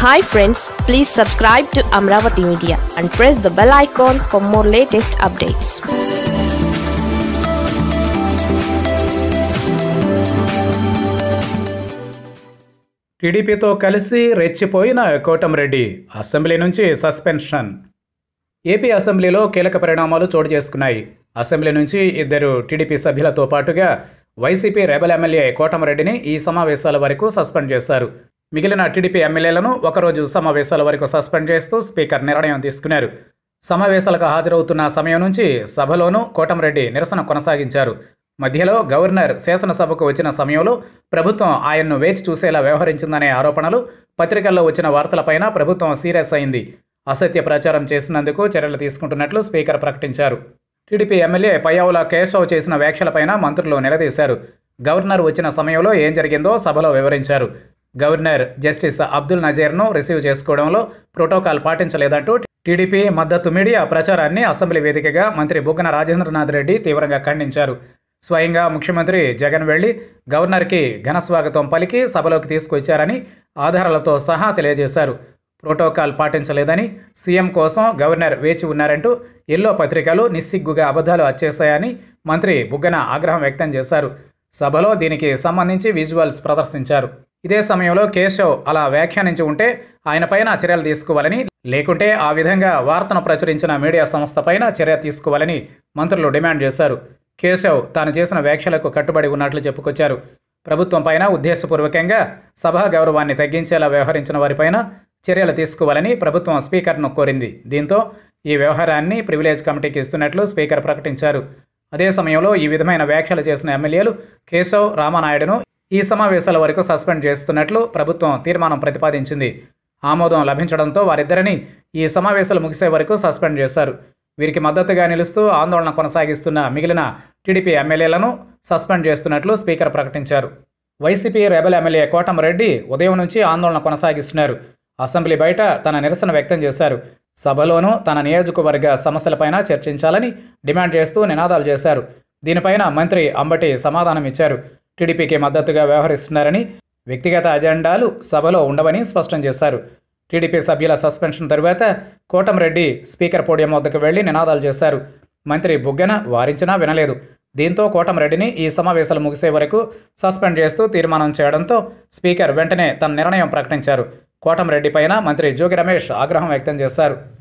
hi friends please subscribe to Amaravati media and press the bell icon for more latest updates టీడీపీతో కలిసి రెచ్చిపోయిన Kotamreddy assembly నుంచి suspension AP అసెంబ్లీలో కీలక పరిణామాలు చోటు చేసుకున్నాయి అసెంబ్లీ నుంచి ఇద్దరు టీడీపీ సభ్యులతో పాటుగా వైసీపీ రెబల్ ఎమ్మెల్యే కోటంరెడ్డిని ఈ సమావేశాల వరకు సస్పెండ్ చేశారు మిగిలిన టీడీపీ ఎమ్మెల్యేలను ఒకరోజు సమావేశాల వరకు సస్పెండ్ చేస్తూ స్పీకర్ నిర్ణయం తీసుకున్నారు సమావేశాలకు హాజరవుతున్న సమయం నుంచి సభలోనూ కోటంరెడ్డి నిరసన కొనసాగించారు మధ్యలో గవర్నర్ శాసనసభకు వచ్చిన సమయంలో ప్రభుత్వం ఆయన్ను వేచి చూసేలా వ్యవహరించిందనే ఆరోపణలు పత్రికల్లో వచ్చిన వార్తలపైన ప్రభుత్వం సీరియస్ అయింది అసత్య ప్రచారం చేసినందుకు చర్యలు తీసుకుంటున్నట్లు స్పీకర్ ప్రకటించారు టీడీపీ ఎమ్మెల్యే పయ్యావుల కేశవ్ చేసిన వ్యాఖ్యలపైన మంత్రులు నిలదీశారు గవర్నర్ వచ్చిన సమయంలో ఏం జరిగిందో సభలో వివరించారు గవర్నర్ జస్టిస్ అబ్దుల్ నజీర్ను రిసీవ్ చేసుకోవడంలో ప్రోటోకాల్ పాటించలేదంటూ టీడీపీ మద్దతు మీడియా ప్రచారాన్ని అసెంబ్లీ వేదికగా మంత్రి బుగ్గన రాజేంద్రనాథ్ రెడ్డి తీవ్రంగా ఖండించారు స్వయంగా ముఖ్యమంత్రి జగన్ వెళ్లి గవర్నర్కి ఘన స్వాగతం పలికి సభలోకి తీసుకొచ్చారని ఆధారాలతో సహా తెలియజేశారు ప్రోటోకాల్ పాటించలేదని సీఎం కోసం గవర్నర్ వేచి ఉన్నారంటూ ఎల్లో పత్రికలు నిస్సిగ్గుగా అబద్ధాలు వచ్చేశాయని మంత్రి బుగ్గన ఆగ్రహం వ్యక్తం చేశారు సభలో దీనికి సంబంధించి విజువల్స్ ప్రదర్శించారు ఇదే సమయంలో కేశవ్ అలా వ్యాఖ్యానించి ఉంటే ఆయనపైన చర్యలు తీసుకోవాలని లేకుంటే ఆ విధంగా వార్తను ప్రచురించిన మీడియా సంస్థపైన చర్య తీసుకోవాలని మంత్రులు డిమాండ్ చేశారు కేశవ్ తాను చేసిన వ్యాఖ్యలకు కట్టుబడి ఉన్నట్లు చెప్పుకొచ్చారు ప్రభుత్వం పైన ఉద్దేశపూర్వకంగా సభా గౌరవాన్ని తగ్గించేలా వ్యవహరించిన వారిపైన చర్యలు తీసుకోవాలని ప్రభుత్వం స్పీకర్ను కోరింది దీంతో ఈ వ్యవహారాన్ని ప్రివిలేజ్ కమిటీకి ఇస్తున్నట్లు స్పీకర్ ప్రకటించారు అదే సమయంలో ఈ విధమైన వ్యాఖ్యలు చేసిన ఎమ్మెల్యేలు కేశవ్ రామానాయుడును ఈ సమావేశాల వరకు సస్పెండ్ చేస్తున్నట్లు ప్రభుత్వం తీర్మానం ప్రతిపాదించింది ఆమోదం లభించడంతో వారిద్దరిని ఈ సమావేశాలు ముగిసే వరకు సస్పెండ్ చేశారు వీరికి మద్దతుగా నిలుస్తూ ఆందోళన కొనసాగిస్తున్న మిగిలిన టీడీపీ ఎమ్మెల్యేలను సస్పెండ్ చేస్తున్నట్లు స్పీకర్ ప్రకటించారు వైసీపీ రెబల్ ఎమ్మెల్యే కోటంరెడ్డి ఉదయం నుంచి ఆందోళన కొనసాగిస్తున్నారు అసెంబ్లీ బయట తన నిరసన వ్యక్తం చేశారు సభలోనూ తన నియోజకవర్గ సమస్యలపైన చర్చించాలని డిమాండ్ చేస్తూ నినాదాలు చేశారు దీనిపైన మంత్రి అంబటి సమాధానం ఇచ్చారు టీడీపీకి మద్దతుగా వ్యవహరిస్తున్నారని వ్యక్తిగత అజెండాలు సభలో ఉండవని స్పష్టం చేశారు టీడీపీ సభ్యుల సస్పెన్షన్ తరువాత కోటంరెడ్డి స్పీకర్ పోడియం వద్దకు వెళ్లి నినాదాలు చేశారు మంత్రి బుగ్గన వారించినా వినలేదు దీంతో కోటంరెడ్డిని ఈ సమావేశాలు ముగిసే వరకు సస్పెండ్ చేస్తూ తీర్మానం చేయడంతో స్పీకర్ వెంటనే తన నిర్ణయం ప్రకటించారు కోటంరెడ్డి పైన మంత్రి జోగి రమేష్ ఆగ్రహం వ్యక్తం చేశారు